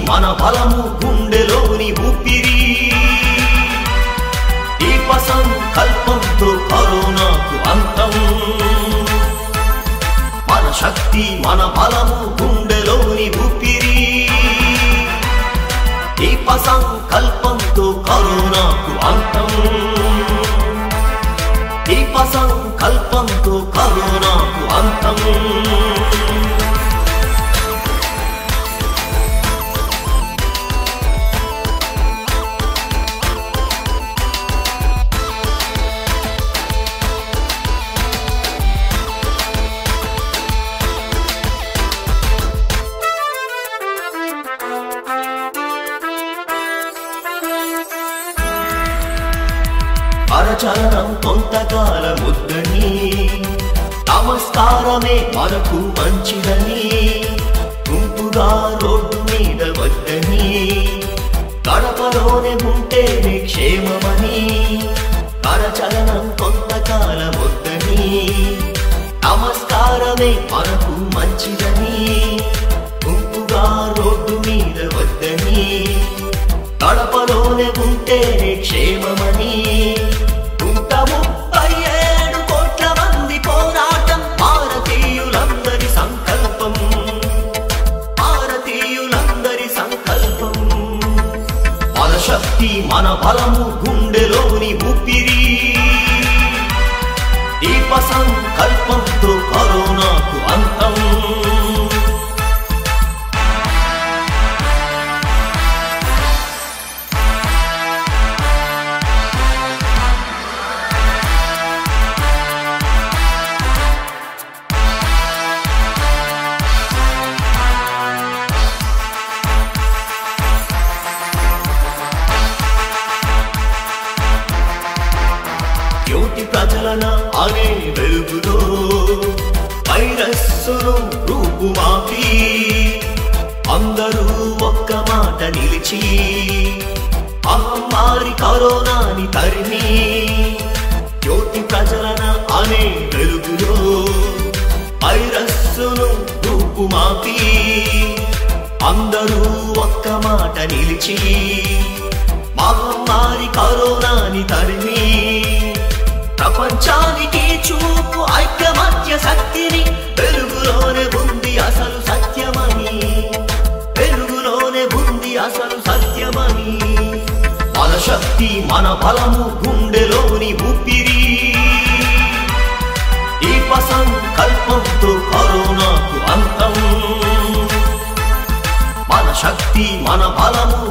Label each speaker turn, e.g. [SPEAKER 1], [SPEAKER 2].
[SPEAKER 1] మన బలము గుండెలోని ఊపిరి దీప సంకల్పంతో కరోనాకు అంతం మన శక్తి మన బలము గుండెలోని ఊపిరి దీప సంకల్పంతో కరోనాకు అంతం దీప సంకల్పంతో కరోనాకు అంతం అరచరణం కొంతకాలం వద్దని నమస్కారమే మనకు మంచిదని గుంపుగా రోడ్డు మీద వద్దని గడపలోనే ఉంటేనే క్షేమమని కరచలనం కొంతకాలం వద్దని నమస్కారమే మనకు మంచిదని గుంపుగా రోడ్డు మీద వద్దని గడపలోనే ఉంటేనే క్షేమమని నూట ముప్పై ఏడు కోట్ల మంది పోరాటం భారతీయులందరి సంకల్పం భారతీయులందరి సంకల్పం మన శక్తి మన బలము గుండెలోని ఊపిరి దీప సంకల్పంతో కరోనాకు అంతం యువతి ప్రజలన అనే వెలుగులో వైరస్సును రూపుమాపి అందరూ ఒక్క మాట నిలిచి మహమ్మారి కరోనాని తరిమి జ్యోతి ప్రజలన అనే వెలుగులో వైరస్సును రూపుమాపి అందరూ ఒక్క మాట నిలిచి మహమ్మారి కరోనాని తరిమి ప్రపంచానికి చూపు ఐక్యమత్య శక్తిని వెలుగులోనే ఉంది అసలు సత్యమని వెలుగులోనే ఉంది అసలు సత్యమని మన శక్తి మన బలము గుండెలోని ఊపిరి దీప సంకల్పంతో కరోనాకు అంతం మన శక్తి మన బలము